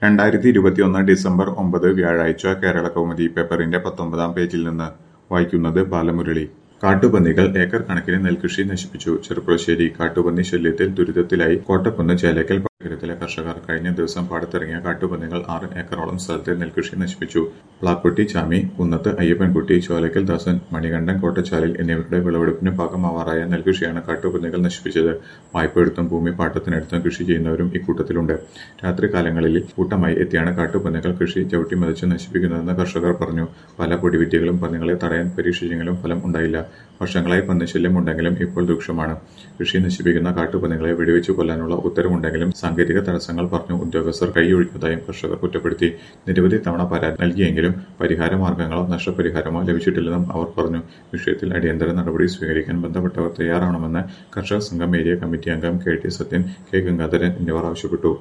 രണ്ടായിരത്തി ഇരുപത്തിയൊന്ന് ഡിസംബർ ഒമ്പത് വ്യാഴാഴ്ച കേരള കൗമുദി പേപ്പറിന്റെ പത്തൊമ്പതാം പേജിൽ നിന്ന് വായിക്കുന്നത് ബാലമുരളി കാട്ടുപന്നികൾ ഏക്കർ കണക്കിന് നെൽകൃഷി നശിപ്പിച്ചു ചെറുപ്പുളശ്ശേരി കാട്ടുപന്നി ശല്യത്തിൽ ദുരിതത്തിലായി കോട്ടക്കുന്ന് ചേലേക്കൽ പട്ടണത്തിലെ കർഷകർ കഴിഞ്ഞ ദിവസം പാടത്തിറങ്ങിയ കാട്ടുപന്നികൾ ആറ് ഏക്കറോളം സ്ഥലത്തെ നെൽകൃഷി നശിപ്പിച്ചു പ്ലാക്കുട്ടി ചാമി കുന്നത്ത് അയ്യപ്പൻകുട്ടി ചോലക്കൽ ദാസൻ മണികണ്ഠൻ കോട്ടച്ചാലിൽ എന്നിവരുടെ വിളവെടുപ്പിന് പാകമാവാറായ നെൽകൃഷിയാണ് കാട്ടുപന്നികൾ നശിപ്പിച്ചത് വായ്പയെടുത്തും ഭൂമി പാട്ടത്തിനെടുത്തും കൃഷി ചെയ്യുന്നവരും ഇക്കൂട്ടത്തിലുണ്ട് രാത്രികാലങ്ങളിൽ കൂട്ടമായി എത്തിയാണ് കാട്ടുപന്നികൾ കൃഷി ചവിട്ടിമതിച്ച് നശിപ്പിക്കുന്നതെന്ന് കർഷകർ പറഞ്ഞു പല പൊടിവിദ്യകളും പന്നികളെ തടയാൻ പരീക്ഷിച്ചെങ്കിലും ഫലം ഉണ്ടായില്ല വർഷങ്ങളായി പന്നിശല്യം ഉണ്ടെങ്കിലും ഇപ്പോൾ രൂക്ഷമാണ് കൃഷി നശിപ്പിക്കുന്ന കാട്ടുപന്നികളെ വെടിവെച്ച് കൊല്ലാനുള്ള ഉത്തരവുണ്ടെങ്കിലും സാങ്കേതിക തടസ്സങ്ങൾ പറഞ്ഞു ഉദ്യോഗസ്ഥർ കൈയൊഴിഞ്ഞതായും കർഷകർ കുറ്റപ്പെടുത്തി നിരവധി തവണ പരാതി നൽകിയെങ്കിലും പരിഹാര മാർഗങ്ങളോ നഷ്ടപരിഹാരമോ ലഭിച്ചിട്ടില്ലെന്നും അവർ പറഞ്ഞു വിഷയത്തിൽ അടിയന്തര നടപടി സ്വീകരിക്കാൻ ബന്ധപ്പെട്ടവർ തയ്യാറാവണമെന്ന് കർഷക സംഘം ഏരിയ കമ്മിറ്റി അംഗം K T Sathyan K Gangadharan എന്നിവർ ആവശ്യപ്പെട്ടു